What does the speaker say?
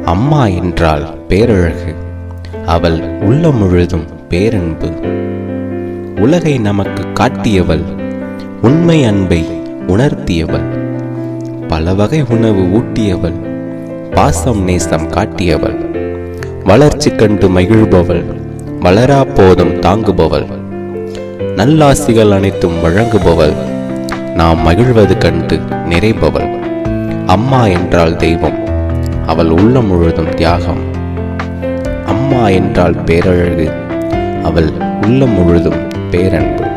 அம்மா என்றால் பேரழகு அவள் உள்ளம் முழுதும் பேரன்பு உலகை நமக்கு காட்டியவள் உண்மை அன்பை உணர்த்தியவள் பல வகை உணவு ஊட்டியவள் பாசம் நேசம் காட்டியவள் வளர்ச்சி கண்டு மகிழ்பவள் வளரா போதும் தாங்குபவள் நல்லாசிகள் அனைத்தும் வழங்குபவள் நாம் மகிழ்வது கண்டு நிறைபவள் அம்மா என்றால் தெய்வம் அவள் உள்ளம் முழுதும் தியாகம் அம்மா என்றால் பேரழகு அவள் உள்ளம் முழுதும் பேரன்பு